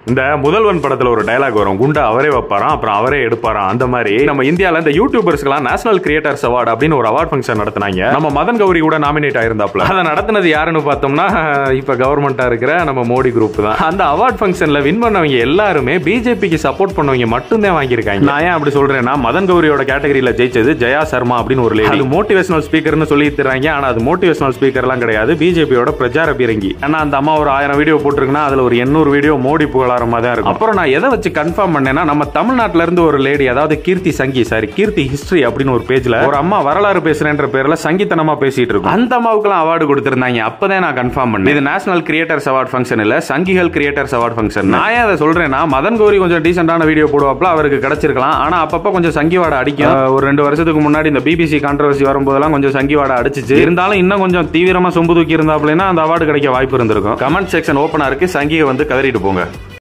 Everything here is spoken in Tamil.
இந்த முதல்வன் படத்துல ஒரு டயலாக் வரும் குண்டா அவரே வைப்பாராம் அப்புறம் அவரே எடுப்பாராம் அந்த மாதிரி நம்ம இந்தியால இந்த யூடியூபர்ஸ்க்குலாம் நேஷனல் கிரியேட்டர்ஸ் அவார்டு அப்படின்னு ஒரு அவார்ட் ஃபங்க்ஷன் நடத்தினாங்க நம்ம மதன் கௌரி கூட நாமினேட் ஆயிருந்தாப்ல அதை நடத்தினது யாருன்னு பார்த்தோம்னா இப்ப கவர்மெண்டா இருக்கிற நம்ம மோடி குரூப் தான் அந்த அவார்ட் ஃபங்க்ஷன்ல வின் பண்ணவங்க எல்லாருமே பிஜேபிக்கு சப்போர்ட் பண்ணவங்க மட்டும்தான் வாங்கியிருக்காங்க நான் ஏன் அப்படி சொல்றேன்னா மதன் கௌரியோட கேட்டகரியில ஜெயிச்சது ஜெயா சர்மா அப்படின்னு ஒரு lady. அது மோட்டிவேஷனல் ஸ்பீக்கர்னு சொல்லி தராங்க ஆனா அது மோட்டிவேஷனல் ஸ்பீக்கர்லாம் கிடையாது பிஜேபியோட பிரச்சார பீரங்கி ஆனா அந்த அம்மா ஒரு ஆயிரம் வீடியோ போட்டிருக்குன்னா அதுல ஒரு எண்ணூறு வீடியோ மோடி புகழாரமா தான் இருக்கும் அப்புறம் நான் எதை வச்சு கன்ஃபார்ம் பண்ணேன்னா நம்ம தமிழ்நாட்டுல இருந்து ஒரு லேடி அதாவது கீர்த்தி சங்கி சாரி கீர்த்தி ஹிஸ்டரி அப்படின்னு ஒரு பேஜ்ல ஒரு அம்மா வரலாறு பேசுறேன்ற பேர்ல சங்கீத்தனமா பேசிட்டு இருக்கும் அந்த அம்மாவுக்குலாம் அவார்டு கொடுத்திருந்தாங்க அப்பதான் நான் கன்ஃபார்ம் பண்ணேன் இது நேஷனல் கிரியேட்டர்ஸ் அவார்ட் ஃபங்க்ஷன் இல்ல சங்கிகள் கிரியேட்டர்ஸ் அவார்ட் ஃபங்க்ஷன் நான் ஏன் அதை சொல்றேன்னா மதன் கௌரி கொஞ்சம் டீசென்டான வீடியோ போடுவாப்ல அவருக்கு கிடைச்சிருக்கலாம் ஆனா அப்பப்ப கொஞ்சம் சங்கி வாடை அடிக்கும் அஹ் ஒரு ரெண்டு வருஷத்துக்கு முன்னாடி இந்த பிபிசி கான்ட்ரவர்சி வரும்போதெல்லாம் கொஞ்சம் சங்கி வாடை அடிச்சிச்சு இருந்தாலும் இன்னும் கொஞ்சம் தீவிரமா சொம்பு தூக்கி இருந்தாப்லன்னா அந்த அவார்டு கிடைக்க வாய்ப்பு இருந்திருக்கும் கமெண்ட் செக்ஷன் ஓப்பனா இருக்கு சங்கியை வந்து கதறிட்டு போங்க